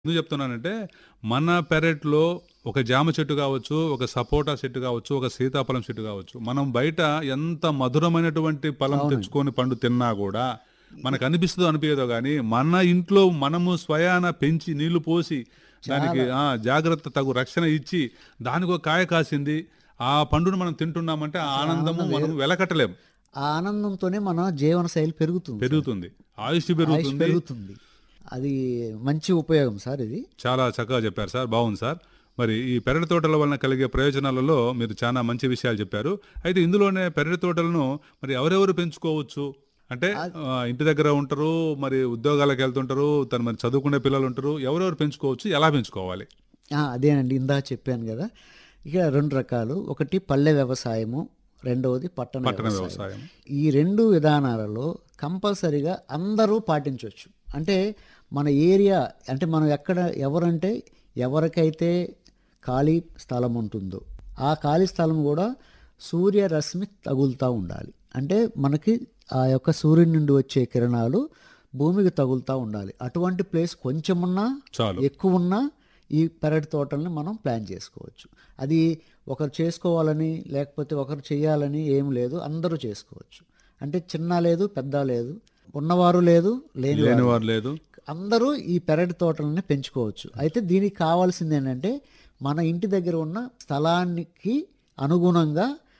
ఎందుకు చెప్తున్నానంటే మన పెరట్లో ఒక జామ చెట్టు కావచ్చు ఒక సపోటా చెట్టు కావచ్చు ఒక సీతాఫలం చెట్టు కావచ్చు మనం బయట ఎంత మధురమైనటువంటి ఫలం తెచ్చుకొని పండు తిన్నా కూడా మనకు అనిపిస్తుందో అనిపించదో కానీ మన ఇంట్లో మనము స్వయాన పెంచి నీళ్లు పోసి దానికి ఆ, జాగ్రత్త తగు రక్షణ ఇచ్చి దానికి ఒక కాయ కాసింది ఆ పండును మనం తింటున్నామంటే ఆ ఆనందము మనం వెలకట్టలేం ఆ ఆనందంతోనే మన జీవన శైలి పెరుగుతుంది పెరుగుతుంది ఆయుష్ ఆయుష్ పెరుగుతుంది పెరుగుతుంది అది మంచి ఉపయోగం సార్ ఇది చాలా చక్కగా చెప్పారు సార్ బాగుంది సార్ మరి ఈ పెరటి తోటల వలన కలిగే ప్రయోజనాలలో మీరు చాలా మంచి విషయాలు చెప్పారు అయితే ఇందులోనే పెరటి తోటలను మరి ఎవరెవరు పెంచుకోవచ్చు అంటే ఆ, ఇంటి దగ్గర ఉంటారు మరి ఉద్యోగాలకు వెళ్తుంటారు తను మరి చదువుకునే పిల్లలు ఉంటారు ఎవరెవరు పెంచుకోవచ్చు ఎలా పెంచుకోవాలి ఆ, అదేనండి ఇందా చెప్పాను కదా ఇక రెండు రకాలు ఒకటి పల్లె వ్యవసాయము రెండవది పట్టణ పట్టణ వ్యవసాయం వ్యవసాయం ఈ రెండు విధానాలలో కంపల్సరిగా అందరూ పాటించవచ్చు అంటే మన ఏరియా అంటే మనం ఎక్కడ ఎవరంటే ఎవరికైతే ఖాళీ స్థలం ఉంటుందో ఆ ఖాళీ స్థలం కూడా సూర్యరశ్మి తగులుతూ ఉండాలి అంటే మనకి ఆ యొక్క సూర్యుడి నుండి వచ్చే కిరణాలు భూమికి తగులుతూ ఉండాలి అటువంటి ప్లేస్ కొంచెమున్నా చాలు ఎక్కువ ఉన్నా ఈ పెరటి తోటల్ని మనం ప్లాన్ చేసుకోవచ్చు అది ఒకరు చేసుకోవాలని లేకపోతే ఒకరు చేయాలని ఏం లేదు అందరూ చేసుకోవచ్చు అంటే చిన్న లేదు పెద్ద లేదు ఉన్నవారు లేదు లేని లేని వారు లేదు అందరూ ఈ పెరటి తోటలని పెంచుకోవచ్చు అయితే దీనికి కావాల్సింది ఏంటంటే మన ఇంటి దగ్గర ఉన్న స్థలానికి అనుగుణంగా